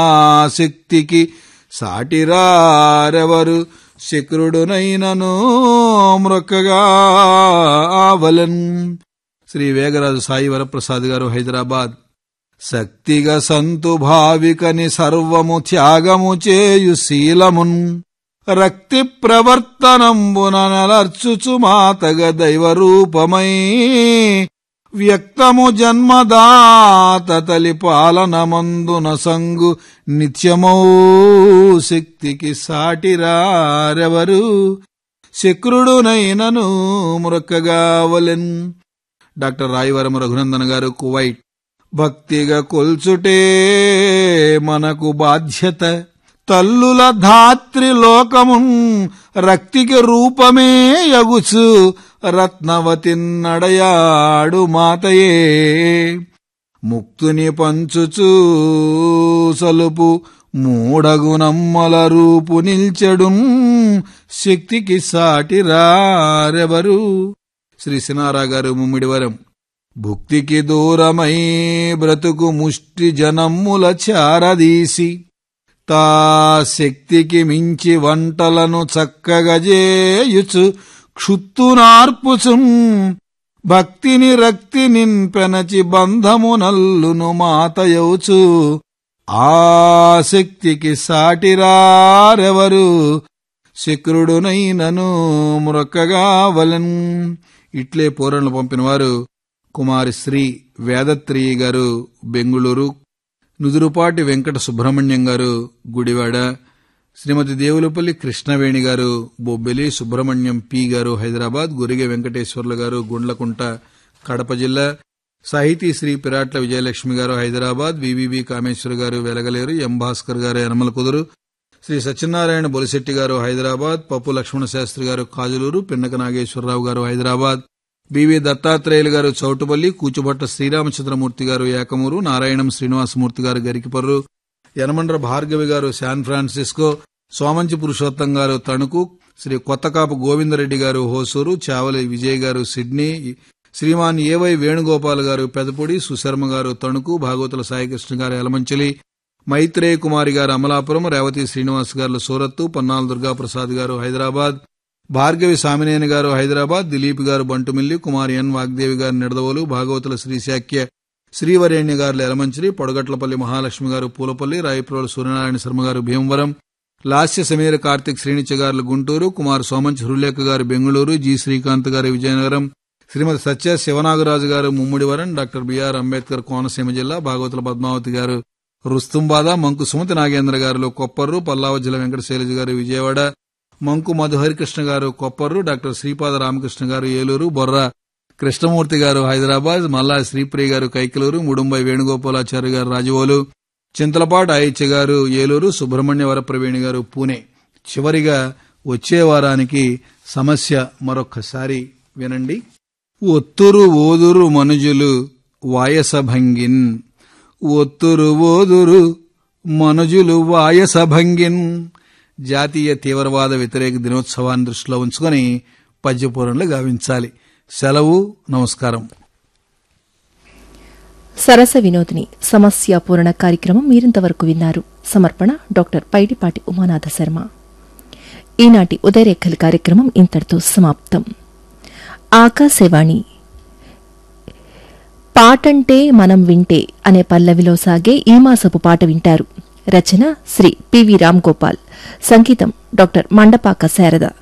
శక్తికి సాటిరారెవరు శక్రుడునైనను మృక్కగా ఆవలన్ శ్రీ వేగరాజు సాయి వరప్రసాద్ గారు హైదరాబాద్ శక్తిగా సంతు భావికని సర్వము త్యాగము చేయు శీలమున్ రక్తి ప్రవర్తనంబున నెలర్చుచు మాతగ దైవ రూపమై వ్యక్తము జన్మదాత తలి పాలనమందున సంగు నిత్యమౌ శక్తికి సాటిరారెవరు శక్రుడునైనను మృక్కగావలెన్ డాక్టర్ రాయవరం రఘునందన్ గారు కువైట్ భక్తిగా కొల్చుటే మనకు బాధ్యత తల్లుల ధాత్రి లోకమున్ రక్తికి రూపమే యగుచు రత్నవతి నడయాడు మాతయే ముక్తుని పంచుచూ సలుపు మూడగునమ్మల రూపు నిల్చెడు శక్తికి సాటి రారెవరు శ్రీ సినారా గారు ముమ్మిడివరం భుక్తికి దూరమై బ్రతుకు ముష్టి జనమ్ముల చారదీసి తా శక్తికి మించి వంటలను చక్కగా చేయుచు క్షుత్తునార్పుచున్ భక్తిని రక్తి నింపెనచి బంధము నల్లును మాతయౌచు ఆ శక్తికి సాటిరారెవరు శక్రుడునైనను మృక్కగా వలన్ ఇట్లే పూరణలు పంపినవారు కుమారి శ్రీ వేదత్రియ గారు బెంగుళూరు నుదురుపాటి వెంకట సుబ్రహ్మణ్యం గారు గుడివాడ శ్రీమతి దేవులపల్లి కృష్ణవేణి గారు బొబ్బెలి సుబ్రహ్మణ్యం పి గారు హైదరాబాద్ గురిగె వెంకటేశ్వర్లు గారు గుండ్లకుంట కడప జిల్లా సాహితీ శ్రీ పిరాట్ల విజయలక్ష్మి గారు హైదరాబాద్ వివివి కామేశ్వర్ గారు వెలగలేరు ఎం భాస్కర్ గారు యనమల కుదురు శ్రీ సత్యనారాయణ బొలిశెట్టి గారు హైదరాబాద్ పప్పు లక్ష్మణ శాస్త్రి గారు కాజులూరు పిన్నక నాగేశ్వరరావు గారు హైదరాబాద్ బివి దత్తాత్రేయులు గారు చౌటుపల్లి కూచుబట్ట శ్రీరామచంద్రమూర్తి గారు ఏకమూరు నారాయణం శ్రీనివాసమూర్తి గారు గరికిపర్రు యనమండ్ర భార్గవి గారు శాన్ ఫ్రాన్సిస్కో సోమంచి పురుషోత్తం గారు తణుకు శ్రీ కొత్తకాపు గోవిందరెడ్డి గారు హోసూరు చావలి విజయ్ గారు సిడ్నీ శ్రీమాన్ ఏవై వేణుగోపాల్ గారు పెదపొడి సుశర్మ గారు తణుకు భాగవతుల సాయికృష్ణ గారు యలమంచిలి మైత్రేయ కుమారి గారు అమలాపురం రేవతి శ్రీనివాస్ గారు సూరత్తు పన్నాల దుర్గాప్రసాద్ గారు హైదరాబాద్ భార్గవి సామినేని గారు హైదరాబాద్ దిలీప్ గారు బంటుమిల్లి కుమారి ఎన్ వాగ్దేవి గారు నిడదవోలు భాగవతుల శ్రీశాక్య శ్రీవరేణ్య గారు ఎలమంచిలి పొడగట్లపల్లి మహాలక్ష్మి గారు పూలపల్లి రాయప్రోలు సూర్యనారాయణ శర్మ గారు భీమవరం లాస్య సమీర కార్తిక్ శ్రీనిత్య గారు గుంటూరు కుమార్ సోమంచి హృలేఖ గారు బెంగళూరు జి శ్రీకాంత్ గారు విజయనగరం శ్రీమతి సత్య శివనాగరాజు గారు ముమ్మిడివరం డాక్టర్ బిఆర్ అంబేద్కర్ కోనసీమ జిల్లా భాగవతుల పద్మావతి గారు రుస్తుంబాద మంకు సుమతి నాగేంద్ర గారు కొప్పర్రు పల్లావ జిల్లా వెంకట శైలజ గారు విజయవాడ మంకు మధుహరికృష్ణ గారు కొప్పర్రు డాక్టర్ శ్రీపాద రామకృష్ణ గారు ఏలూరు బొర్ర కృష్ణమూర్తి గారు హైదరాబాద్ మల్లా శ్రీప్రియ గారు కైకలూరు ముడుంబై వేణుగోపాలాచార్య గారు రాజవోలు చింతలపాటి ఆయిత్య గారు ఏలూరు సుబ్రహ్మణ్య వరప్రవీణి గారు పూణే చివరిగా వచ్చే వారానికి సమస్య మరొక్కసారి వినండి ఒత్తురు ఓదురు మనుజులు వాయసభంగిన్ ఒత్తురు ఓదురు మనుజులు వాయసభంగిన్ జాతీయ తీవ్రవాద వ్యతిరేక దినోత్సవాన్ని దృష్టిలో ఉంచుకొని పద్యపూరణలు గావించాలి సెలవు నమస్కారం సరస వినోదిని సమస్య పూరణ కార్యక్రమం మీరింతవరకు విన్నారు సమర్పణ డాక్టర్ పైడిపాటి ఉమానాథ శర్మ ఈనాటి ఉదయరేఖల కార్యక్రమం ఇంతటితో సమాప్తం ఆకాశవాణి పాటంటే మనం వింటే అనే పల్లవిలో సాగే ఈ మాసపు పాట వింటారు రచన శ్రీ పివి రామ్ గోపాల్ సంగీతం డాక్టర్ మండపాక శారద